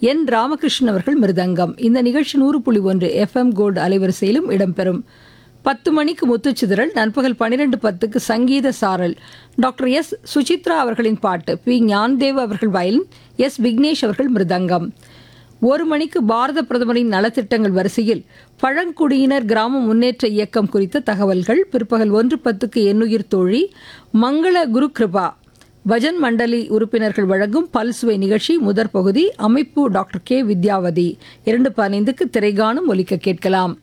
என் ராமகிருஷ்ணன் அவர்கள் மிருதங்கம் இந்த நிகழ்ச்சி நூறு புள்ளி ஒன்று எஃப்எம் கோல்டு அலைவரிசையிலும் இடம்பெறும் பத்து மணிக்கு முத்துச்சிதறல் நண்பகல் பன்னிரெண்டு பத்துக்கு சங்கீத சாரல் டாக்டர் எஸ் சுசித்ரா அவர்களின் பாட்டு பி ஞான்தேவ் அவர்கள் வயலின் எஸ் விக்னேஷ் அவர்கள் மிருதங்கம் ஒரு மணிக்கு பாரத பிரதமரின் நலத்திட்டங்கள் வரிசையில் பழங்குடியினர் கிராம முன்னேற்ற இயக்கம் குறித்த தகவல்கள் பிற்பகல் ஒன்று பத்துக்கு எண்ணுயிர் தோழி மங்கள குரு கிருபா பஜன் மண்டலி உறுப்பினர்கள் வழங்கும் பல்சுவை நிகழ்ச்சி முதற் பகுதி அமைப்பு டாக்டர் கே வித்யாவதி இரண்டு பதினைந்துக்கு திரைகாணும் ஒலிக்க கேட்கலாம்